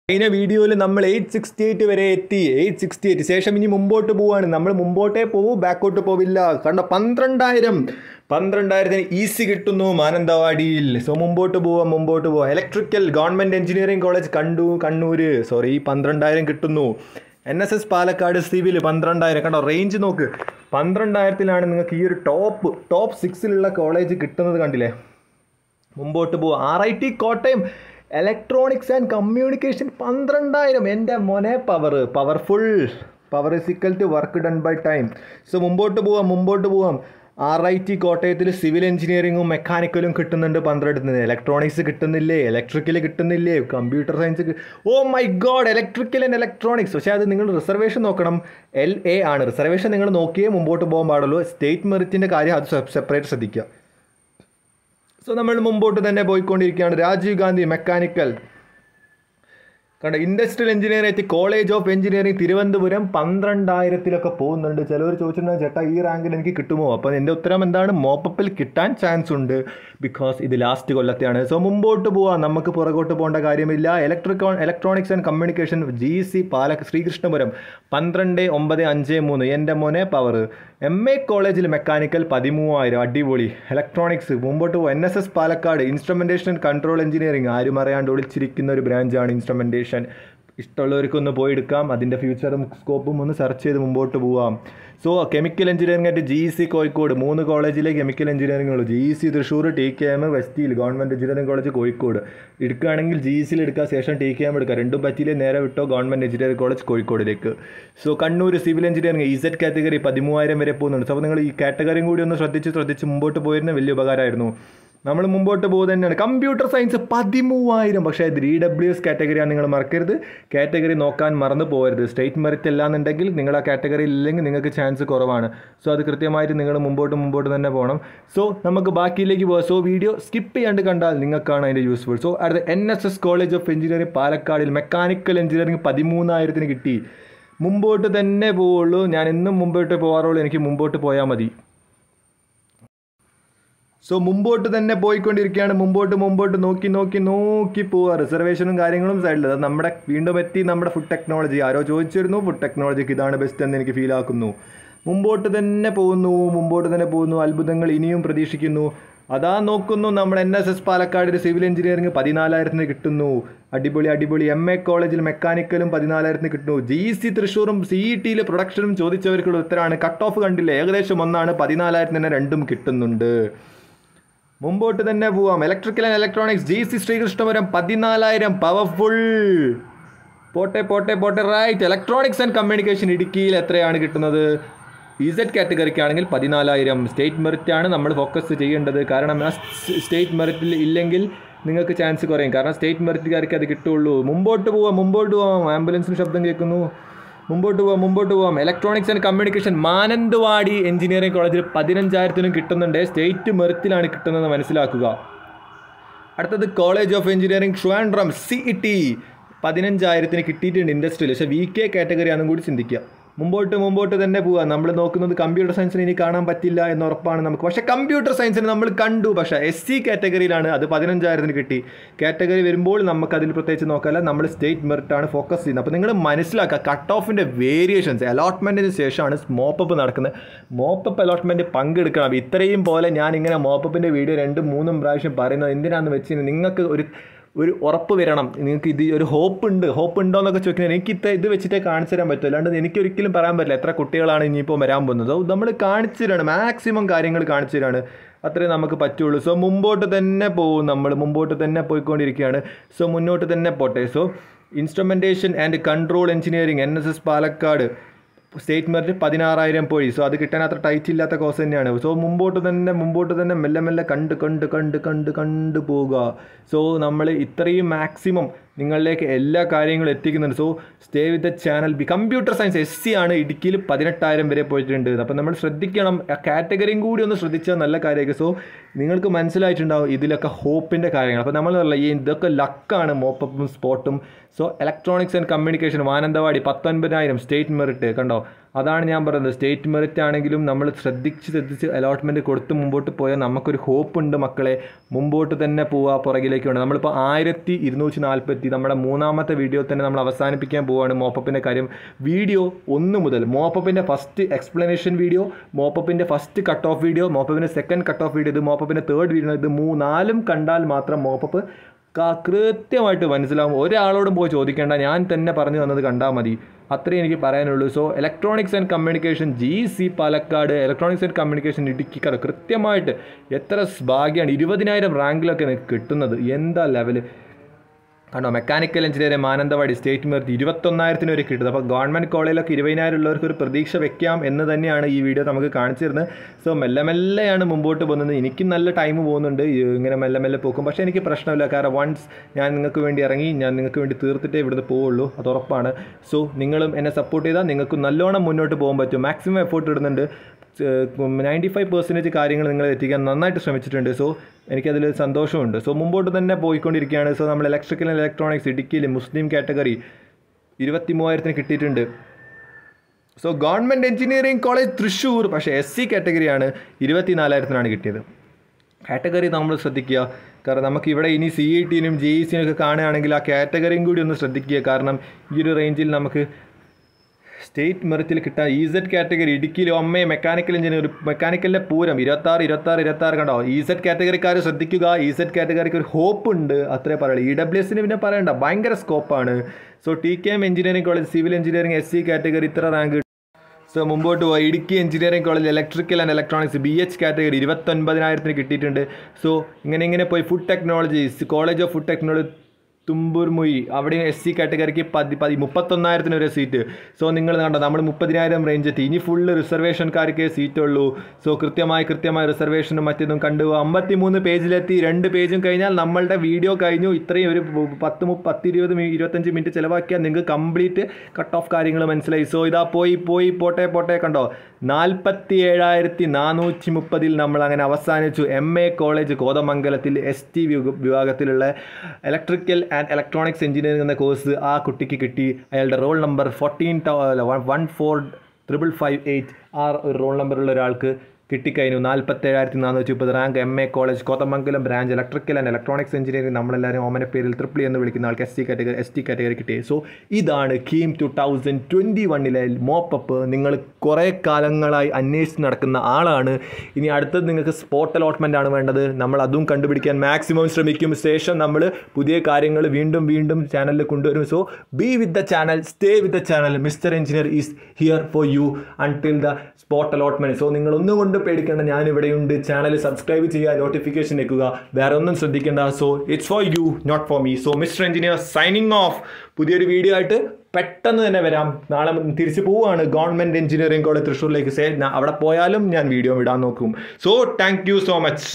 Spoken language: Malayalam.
കഴിഞ്ഞ വീഡിയോയിൽ നമ്മൾ എയ്റ്റ് സിക്സ്റ്റി എയ്റ്റ് വരെ എത്തി എയ്റ്റ് സിക്സ്റ്റി എയ്റ്റ് ശേഷം ഇനി മുമ്പോട്ട് പോവാണ് നമ്മൾ മുമ്പോട്ടേ പോവും ബാക്കോട്ട് പോവില്ല കണ്ട പന്ത്രണ്ടായിരം പന്ത്രണ്ടായിരത്തിന് ഈസി കിട്ടുന്നു മാനന്തവാടിയിൽ സോ മുമ്പോട്ട് പോവാം മുമ്പോട്ട് പോവാം ഇലക്ട്രിക്കൽ ഗവൺമെൻറ് എഞ്ചിനീയറിംഗ് കോളേജ് കണ്ടു കണ്ണൂർ സോറി പന്ത്രണ്ടായിരം കിട്ടുന്നു N S S Palakkad civil പന്ത്രണ്ടായിരം കണ്ടോ റേഞ്ച് നോക്ക് പന്ത്രണ്ടായിരത്തിലാണ് നിങ്ങൾക്ക് ഈ ഒരു ടോപ്പ് ടോപ്പ് സിക്സിലുള്ള കോളേജ് കിട്ടുന്നത് കണ്ടില്ലേ മുമ്പോട്ട് പോവുക R I T Kottayam electronics and communication പന്ത്രണ്ടായിരം എൻ്റെ മോനെ power powerful power is equal to work done by time so മുമ്പോട്ട് പോവാം മുമ്പോട്ട് പോവാം ആർ ഐ ടി കോട്ടയത്തിൽ സിവിൽ എഞ്ചിനീയറിങ്ങും മെക്കാനിക്കലും കിട്ടുന്നുണ്ട് പന്ത്രണ്ട് ഇലക്ട്രോണിക്സ് കിട്ടുന്നില്ലേ ഇലക്ട്രിക്കൽ കിട്ടുന്നില്ലേ computer science oh my God electrical and electronics പക്ഷേ അത് നിങ്ങൾ റിസർവേഷൻ നോക്കണം എൽ എ ആണ് റിസർവേഷൻ നിങ്ങൾ നോക്കിയേ മുമ്പോട്ട് പോകാൻ പാടുള്ളൂ സ്റ്റേറ്റ് മെറിറ്റിൻ്റെ കാര്യം അത് സെപ്പറേറ്റ് ശ്രദ്ധിക്കുക സോ നമ്മൾ മുമ്പോട്ട് തന്നെ പോയിക്കൊണ്ടിരിക്കുകയാണ് രാജീവ് ഗാന്ധി മെക്കാനിക്കൽ കണ്ട industrial engineering college of engineering Thiruvananthapuram പന്ത്രണ്ടായിരത്തിലൊക്കെ പോകുന്നുണ്ട് ചിലവർ ചോദിച്ചിട്ടുണ്ടെങ്കിൽ ചേട്ടാ ഈ റാങ്കിൽ എനിക്ക് കിട്ടുമോ അപ്പോൾ എൻ്റെ ഉത്തരം എന്താണ് മോപ്പപ്പിൽ കിട്ടാൻ ചാൻസ് ഉണ്ട് ബിക്കോസ് ഇത് ലാസ്റ്റ് കൊല്ലത്തെയാണ് സോ മുമ്പോട്ട് പോവാം നമുക്ക് പുറകോട്ട് പോകേണ്ട കാര്യമില്ല ഇലക്ട്രിക്കോ electronics and communication G C Pala Sreekrishnapuram പന്ത്രണ്ട് ഒമ്പത് അഞ്ച് മൂന്ന് എൻ്റെ മോനെ പവർ എം എ കോളേജിൽ മെക്കാനിക്കൽ പതിമൂവായിരം അടിപൊളി ഇലക്ട്രോണിക്സ് മുമ്പോട്ട് പോകും N S S Palakkad instrumentation and control engineering ആരും അറിയാണ്ട് ഒളിച്ചിരിക്കുന്ന ഒരു ബ്രാഞ്ചാണ് ഇൻസ്ട്രുമെൻറ്റേഷൻ ഇഷ്ടമുള്ളവർക്കൊന്ന് പോയി എടുക്കാം അതിൻ്റെ ഫ്യൂച്ചറും സ്കോപ്പും ഒന്ന് സെർച്ച് ചെയ്ത് മുമ്പോട്ട് പോവാം സോ കെമിക്കൽ എഞ്ചിനീയറിംഗ് ആയിട്ട് ജി സി കോഴിക്കോട് മൂന്ന് കോളേജിലെ കെമിക്കൽ എഞ്ചിനീയറിംഗ് ഉള്ളൂ G C Thrissur T K M വെസ്റ്റിയിൽ ഗവൺമെൻറ് എഞ്ചിനീയറിംഗ് കോളേജ് കോഴിക്കോട് എടുക്കുകയാണെങ്കിൽ ജി സിയിൽ എടുക്കുക ശേഷം ടി കെ എം എടുക്കുക രണ്ടും പറ്റിയില്ലേ നേരെ വിട്ടോ ഗവൺമെൻറ് എഞ്ചിനീയറിംഗ് കോളേജ് കോഴിക്കോടിലേക്ക് so Kannur civil engineering Z category പതിമൂവായിരം വരെ പോകുന്നുണ്ട് സോ അപ്പോൾ നിങ്ങൾ ഈ കാറ്റഗറിയും കൂടി ഒന്ന് ശ്രദ്ധിച്ച് ശ്രദ്ധിച്ച് മുമ്പോട്ട് പോയിരുന്ന വലിയ ഉപകാരമായിരുന്നു നമ്മൾ മുമ്പോട്ട് പോകുന്നത് തന്നെയാണ് കമ്പ്യൂട്ടർ സയൻസ് പതിമൂവായിരം പക്ഷേ ഇത് ഇ ഡബ്ല്യു എസ് കാറ്റഗറിയാണ് നിങ്ങൾ മറക്കരുത് കാറ്റഗറി നോക്കാൻ മറന്നു പോകരുത് സ്റ്റേറ്റ് മെറിറ്റ് അല്ലാന്നുണ്ടെങ്കിൽ നിങ്ങൾ ആ കാറ്റഗറിയിൽ ഇല്ലെങ്കിൽ നിങ്ങൾക്ക് ചാൻസ് കുറവാണ് സോ അത് കൃത്യമായിട്ട് നിങ്ങൾ മുമ്പോട്ട് മുമ്പോട്ട് തന്നെ പോകണം സോ നമുക്ക് ബാക്കിയിലേക്ക് പോകാം സോ വീഡിയോ സ്കിപ്പ് ചെയ്യാണ്ട് കണ്ടാൽ നിങ്ങൾക്കാണ് അതിൻ്റെ യൂസ്ഫുൾ സോ അടുത്ത N S S college of engineering പാലക്കാടിൽ മെക്കാനിക്കൽ എഞ്ചിനീയറിംഗ് പതിമൂന്നായിരത്തിന് കിട്ടി മുമ്പോട്ട് തന്നെ പോവുള്ളൂ ഞാൻ എന്നും മുമ്പോട്ട് പോകാറുള്ളൂ എനിക്ക് മുമ്പോട്ട് പോയാൽ മതി സോ മുമ്പോട്ട് തന്നെ പോയിക്കൊണ്ടിരിക്കുകയാണ് മുമ്പോട്ട് മുമ്പോട്ട് നോക്കി നോക്കി നോക്കി പോവുക റിസർവേഷനും കാര്യങ്ങളും സൈഡിൽ അത് നമ്മുടെ വീണ്ടും എത്തി നമ്മുടെ ഫുഡ് ടെക്നോളജി ആരോ ചോദിച്ചിരുന്നു ഫുഡ് ടെക്നോളജിക്ക് ഇതാണ് ബെസ്റ്റ് എന്ന് എനിക്ക് ഫീൽ ആക്കുന്നു മുമ്പോട്ട് തന്നെ പോകുന്നു മുമ്പോട്ട് തന്നെ പോകുന്നു അത്ഭുതങ്ങൾ ഇനിയും പ്രതീക്ഷിക്കുന്നു അതാ നോക്കുന്നു നമ്മുടെ N S S Palakkad civil engineering പതിനാലായിരത്തിന് കിട്ടുന്നു അടിപൊളി അടിപൊളി എം എ കോളേജിൽ മെക്കാനിക്കലും പതിനാലായിരത്തിന് കിട്ടുന്നു ജി സി തൃശ്ശൂറും സി ഇ ടിയിൽ പ്രൊഡക്ഷനും ചോദിച്ചവർക്കുള്ള ഉത്തരമാണ് കട്ട് ഓഫ് കണ്ടില്ല ഏകദേശം ഒന്നാണ് പതിനാലായിരത്തിന് തന്നെ രണ്ടും കിട്ടുന്നുണ്ട് മുമ്പോട്ട് തന്നെ പോവാം electrical and electronics G C Sreekrishnapuram പതിനാലായിരം പവർഫുൾ പോട്ടെ പോട്ടെ പോട്ടെ റൈറ്റ് ഇലക്ട്രോണിക്സ് ആൻഡ് കമ്മ്യൂണിക്കേഷൻ ഇടുക്കിയിൽ എത്രയാണ് കിട്ടുന്നത് ഇസഡ് കാറ്റഗറിക്കാണെങ്കിൽ പതിനാലായിരം സ്റ്റേറ്റ് മെറിറ്റ് ആണ് നമ്മൾ ഫോക്കസ് ചെയ്യേണ്ടത് കാരണം ആ സ്റ്റേറ്റ് മെറിറ്റിൽ ഇല്ലെങ്കിൽ നിങ്ങൾക്ക് ചാൻസ് കുറയും കാരണം സ്റ്റേറ്റ് മെറിറ്റുകാർക്ക് അത് കിട്ടുള്ളൂ മുമ്പോട്ട് പോവാം മുമ്പോട്ട് പോവാം ആംബുലൻസിന് ശബ്ദം കേൾക്കുന്നു മുമ്പോട്ട് പോവാം മുമ്പോട്ട് പോവാം electronics and communication Mananthavady engineering കോളേജിൽ പതിനഞ്ചായിരത്തിനും കിട്ടുന്നുണ്ട് സ്റ്റേറ്റ് മെറിറ്റിലാണ് കിട്ടുന്നത് മനസ്സിലാക്കുക അടുത്തത് college of engineering Trivandrum C E T പതിനഞ്ചായിരത്തിന് കിട്ടിയിട്ടുണ്ട് ഇൻഡസ്ട്രിയിൽ പക്ഷേ വി കെ കാറ്റഗറി ആണെന്നും കൂടി ചിന്തിക്കുക മുമ്പോട്ട് മുമ്പോട്ട് തന്നെ പോവുക നമ്മൾ നോക്കുന്നത് കമ്പ്യൂട്ടർ സയൻസിന് ഇനി കാണാൻ പറ്റില്ല എന്ന് ഉറപ്പാണ് നമുക്ക് പക്ഷേ കമ്പ്യൂട്ടർ സയൻസിന് നമ്മൾ കണ്ടു പക്ഷേ എസ് സി കാറ്റഗറിയിലാണ് അത് പതിനഞ്ചായിരത്തിന് കിട്ടി കാറ്റഗറി വരുമ്പോൾ നമുക്ക് അതിൽ പ്രത്യേകിച്ച് നോക്കാല്ല നമ്മൾ സ്റ്റേറ്റ് മെറിറ്റാണ് ഫോക്കസ് ചെയ്യുന്നത് അപ്പോൾ നിങ്ങൾ മനസ്സിലാക്കുക കട്ട് ഓഫിൻ്റെ വേരിയേഷൻസ് അലോട്ട്മെൻറ്റിന് ശേഷമാണ് മോപ്പപ്പ് നടക്കുന്നത് മോപ്പപ്പ് അലോട്ട്മെൻറ്റ് പങ്കെടുക്കണം ഇത്രയും പോലെ ഞാൻ ഇങ്ങനെ മോപ്പപ്പിൻ്റെ വീഡിയോ രണ്ടും മൂന്നും പ്രാവശ്യം പറയുന്നത് എന്തിനാണെന്ന് വെച്ച് നിങ്ങൾക്ക് ഒരു ഒരു ഉറപ്പ് വരണം നിങ്ങൾക്ക് ഇത് ഒരു ഹോപ്പ് ഉണ്ട് ഹോപ്പ് ഉണ്ടോ എന്നൊക്കെ ചോദിക്കുന്നത് എനിക്ക് ഇത്ര ഇത് വെച്ചിട്ടേ കാണിച്ചു തരാൻ പറ്റും അല്ലാണ്ട് എനിക്ക് ഒരിക്കലും പറയാൻ പറ്റില്ല എത്ര കുട്ടികളാണ് ഇനിയിപ്പോൾ വരാൻ പോകുന്നത് നമ്മൾ കാണിച്ചു തരാണ് മാക്സിമം കാര്യങ്ങൾ കാണിച്ചു തരാണ് അത്രേ നമുക്ക് പറ്റുള്ളൂ സോ മുമ്പോട്ട് തന്നെ പോകും നമ്മൾ മുമ്പോട്ട് തന്നെ പോയിക്കൊണ്ടിരിക്കുകയാണ് സോ മുന്നോട്ട് തന്നെ പോട്ടെ so instrumentation and control engineering N S S Palakkad state merit പതിനാറായിരം പോയി സോ അത് കിട്ടാൻ അത്ര ടൈറ്റ് ഇല്ലാത്ത കോഴ്സ് തന്നെയാണ് സോ മുമ്പോട്ട് തന്നെ മുമ്പോട്ട് തന്നെ മെല്ലെ മെല്ലെ കണ്ട് കണ്ട് കണ്ട് കണ്ട് കണ്ട് പോവുക സോ നമ്മൾ ഇത്രയും മാക്സിമം നിങ്ങളിലേക്ക് എല്ലാ കാര്യങ്ങളും എത്തിക്കുന്നുണ്ട് so stay with the channel B computer science S C ആണ് ഇടുക്കിയിൽ പതിനെട്ടായിരം വരെ പോയിട്ടുണ്ട് അപ്പം നമ്മൾ ശ്രദ്ധിക്കണം ആ കാറ്റഗറിയും കൂടി ഒന്ന് ശ്രദ്ധിച്ചാൽ നല്ല കാര്യമായിരിക്കും സോ നിങ്ങൾക്ക് മനസ്സിലായിട്ടുണ്ടാവും ഇതിലൊക്കെ ഹോപ്പിൻ്റെ കാര്യങ്ങൾ അപ്പോൾ നമ്മൾ പറയില്ല ഈ ഇതൊക്കെ ലക്കാണ് മോപ്പപ്പും സ്പോട്ടും so electronics and communication Mananthavady പത്തൊൻപതിനായിരം സ്റ്റേറ്റ് മെറിറ്റ് കണ്ടോ അതാണ് ഞാൻ പറയുന്നത് സ്റ്റേറ്റ് മെറിറ്റ് ആണെങ്കിലും നമ്മൾ ശ്രദ്ധിച്ച് ശ്രദ്ധിച്ച് അലോട്ട്മെൻറ്റ് കൊടുത്ത് മുമ്പോട്ട് പോയാൽ നമുക്കൊരു ഹോപ്പ് ഉണ്ട് മക്കളെ മുമ്പോട്ട് തന്നെ പോവുക പുറകിലേക്ക് വേണം നമ്മളിപ്പോൾ ആയിരത്തി ഇരുന്നൂറ്റി നാൽപ്പത്തി നമ്മുടെ മൂന്നാമത്തെ വീഡിയോ തന്നെ നമ്മൾ അവസാനിപ്പിക്കാൻ പോവുകയാണ് മോപ്പപ്പിൻ്റെ കാര്യം വീഡിയോ ഒന്ന് മുതൽ മോപ്പപ്പിൻ്റെ ഫസ്റ്റ് എക്സ്പ്ലനേഷൻ വീഡിയോ മോപ്പപ്പിൻ്റെ ഫസ്റ്റ് കട്ട് ഓഫ് വീഡിയോ മോപ്പപ്പിൻ്റെ സെക്കൻഡ് കട്ട് ഓഫ് വീഡിയോ ഇത് മോപ്പപ്പിൻ്റെ തേർഡ് വീഡിയോ ഇത് മൂന്നാലും കണ്ടാൽ മാത്രം മോപ്പപ്പ് ക- കൃത്യമായിട്ട് മനസ്സിലാവും ഒരാളോടും പോയി ചോദിക്കേണ്ട ഞാൻ തന്നെ പറഞ്ഞു തന്നത് കണ്ടാൽ മതി അത്രയും എനിക്ക് പറയാനുള്ളൂ so electronics and communication G C Palakkad electronics and communication ഇടുക്കിക്കാർ കൃത്യമായിട്ട് എത്ര സ് ഭാഗ്യമാണ് ഇരുപതിനായിരം റാങ്കിലൊക്കെ നിങ്ങൾക്ക് കിട്ടുന്നത് എന്താ ലെവല് കണ്ടോ mechanical engineering Mananthavady state merit ഇരുപത്തൊന്നായിരത്തിന് വരെ കിട്ടുന്നത് അപ്പോൾ ഗവൺമെൻറ് കോളേജിലൊക്കെ ഇരുപതിനായിരം ഉള്ളവർക്ക് ഒരു പ്രതീക്ഷ വെക്കാം എന്ന് തന്നെയാണ് ഈ വീഡിയോ നമുക്ക് കാണിച്ചു തരുന്നത് സോ മെല്ലെ മെല്ലെയാണ് മുമ്പോട്ട് പോകുന്നത് എനിക്കും നല്ല ടൈം പോകുന്നുണ്ട് ഈ ഇങ്ങനെ മെല്ലെ മെല്ലെ പോക്കും പക്ഷേ എനിക്ക് പ്രശ്നമില്ല കാരണം വൺസ് ഞാൻ നിങ്ങൾക്ക് വേണ്ടി ഇറങ്ങി ഞാൻ നിങ്ങൾക്ക് വേണ്ടി തീർത്തിട്ടേ ഇവിടുന്ന് പോവുള്ളൂ അത് ഉറപ്പാണ് സോ നിങ്ങളും എന്നെ സപ്പോർട്ട് ചെയ്താൽ നിങ്ങൾക്ക് നല്ലോണം മുന്നോട്ട് പോകാൻ പറ്റും മാക്സിമം എഫോർട്ട് ഇടുന്നുണ്ട് നയൻറ്റി ഫൈവ് പെർസെൻറ്റേജ് കാര്യങ്ങൾ നിങ്ങൾ എത്തിക്കാൻ നന്നായിട്ട് ശ്രമിച്ചിട്ടുണ്ട് സോ എനിക്കതിൽ സന്തോഷമുണ്ട് സോ മുമ്പോട്ട് തന്നെ പോയിക്കൊണ്ടിരിക്കുകയാണ് സോ നമ്മൾ ഇലക്ട്രിക്കൽ ആൻഡ് ഇലക്ട്രോണിക്സ് ഇടുക്കിയിൽ മുസ്ലിം കാറ്റഗറി ഇരുപത്തി മൂവായിരത്തിന് കിട്ടിയിട്ടുണ്ട് so government engineering college Thrissur പക്ഷേ എസ് സി കാറ്റഗറിയാണ് ഇരുപത്തി നാലായിരത്തിനാണ് കിട്ടിയത് കാറ്റഗറി നമ്മൾ ശ്രദ്ധിക്കുക കാരണം നമുക്ക് ഇവിടെ ഇനി സി ഇ ടിനും ജെ ഇ സിനും ഒക്കെ കാണുകയാണെങ്കിൽ ആ കാറ്റഗറിയും കൂടി ഒന്ന് ശ്രദ്ധിക്കുക കാരണം ഈ ഒരു റേഞ്ചിൽ നമുക്ക് സ്റ്റേറ്റ് മെറിറ്റിൽ കിട്ടാൻ ഇ സെഡ് കാറ്റഗറി ഇടുക്കിയിൽ ഒമ്മയെ മെക്കാനിക്കൽ എഞ്ചിനീയർ മെക്കാനിക്കലിൻ്റെ പൂരം ഇരുപത്താറ് ഇരുപത്താറ് ഇരുപത്താറ് കണ്ടോ ഇ സെഡ് കാറ്റഗറിക്കാർ ശ്രദ്ധിക്കുക ഇ സെഡ് കാറ്റഗറിക്ക് ഒരു ഹോപ്പ് ഉണ്ട് അത്രേ പറയുള്ളൂ ഇ ഡബ്ല്യു എസിന് പിന്നെ പറയണ്ട ഭയങ്കര സ്കോപ്പാണ് so T K M engineering college civil engineering S C category ഇത്ര റാങ്ക് സോ മുമ്പോട്ട് പോയി Idukki engineering college electrical and electronics B H category ഇരുപത്തൊൻപതിനായിരത്തിന് കിട്ടിയിട്ടുണ്ട് സോ ഇങ്ങനെ ഇങ്ങനെ പോയി food technologies college of food technology Thumburmuzhi അവിടെ എസ് സി കാറ്റഗറിക്ക് പതി പതി മുപ്പത്തൊന്നായിരത്തിന് ഒരു സീറ്റ് സോ നിങ്ങൾ കണ്ടോ നമ്മൾ മുപ്പതിനായിരം റേഞ്ച് എത്തി ഇനി ഫുള്ള് റിസർവേഷൻകാർക്കേ സീറ്റ് ഉള്ളൂ സോ കൃത്യമായി കൃത്യമായ റിസർവേഷനും മറ്റേതും കണ്ടു അമ്പത്തി മൂന്ന് പേജിലെത്തി രണ്ട് പേജും കഴിഞ്ഞാൽ നമ്മളുടെ വീഡിയോ കഴിഞ്ഞു ഇത്രയും ഒരു പത്ത് മു പത്ത് ഇരുപത് മി- ഇരുപത്തഞ്ച് മിനിറ്റ് ചിലവാക്കിയാൽ നിങ്ങൾക്ക് കംപ്ലീറ്റ് കട്ട് ഓഫ് കാര്യങ്ങൾ മനസ്സിലായി സോ ഇതാ പോയി പോയി പോട്ടെ പോട്ടെ കണ്ടോ നാൽപ്പത്തി ഏഴായിരത്തി നാനൂറ്റി മുപ്പതിൽ നമ്മൾ അങ്ങനെ അവസാനിച്ചു എം എ കോളേജ് കോതമംഗലത്തിൽ എസ് ടി വിഭാഗത്തിലുള്ള ഇലക്ട്രിക്കൽ ആൻഡ് ഇലക്ട്രോണിക്സ് എഞ്ചിനീയറിംഗ് എന്ന കോഴ്സ് ആ കുട്ടിക്ക് കിട്ടി അയാളുടെ roll number fourteen one four triple five eight ആ ഒരു റോൾ നമ്പറുള്ള ഒരാൾക്ക് കിട്ടിക്കഴിഞ്ഞു നാൽപ്പത്തേഴായിരത്തി നാനൂറ്റി മുപ്പത് rank M A college Kothamangalam branch electrical and electronics engineering നമ്മളെല്ലാവരും ഓമന പേരിൽ ട്രിപ്പിൾ എന്ന് വിളിക്കുന്ന ആൾക്ക് S T category S T category കിട്ടിയത് സോ ഇതാണ് കീം ടു തൗസൻഡ് ട്വൻറ്റി വണ്ണിലെ മോപ്പപ്പ് നിങ്ങൾ കുറേ കാലങ്ങളായി അന്വേഷിച്ച് നടക്കുന്ന ആളാണ് ഇനി അടുത്തത് നിങ്ങൾക്ക് സ്പോട്ട് അലോട്ട്മെൻ്റ് ആണ് വേണ്ടത് നമ്മൾ അതും കണ്ടുപിടിക്കാൻ മാക്സിമം ശ്രമിക്കും ശേഷം നമ്മൾ പുതിയ കാര്യങ്ങൾ വീണ്ടും വീണ്ടും ചാനലിൽ കൊണ്ടുവരും so be with the channel stay with the channel Mister engineer is here for you until the spot allotment so നിങ്ങൾ ഒന്നും കൊണ്ട് പേടിക്കേണ്ട ഞാൻ ഇവിടെയുണ്ട് ചാനൽ സബ്സ്ക്രൈബ് ചെയ്യുക നോട്ടിഫിക്കേഷൻ വെക്കുക വേറെ ഒന്നും ശ്രദ്ധിക്കേണ്ട so it's for you not for me so Mister engineer signing off പുതിയൊരു വീഡിയോ ആയിട്ട് പെട്ടെന്ന് തന്നെ വരാം നാളെ തിരിച്ചു പോവുകയാണ് ഗവൺമെൻറ് എഞ്ചിനീയറിംഗ് കോളേജ് തൃശ്ശൂരിലേക്ക് സേ അവിടെ പോയാലും ഞാൻ വീഡിയോ ഇടാൻ നോക്കും so thank you so much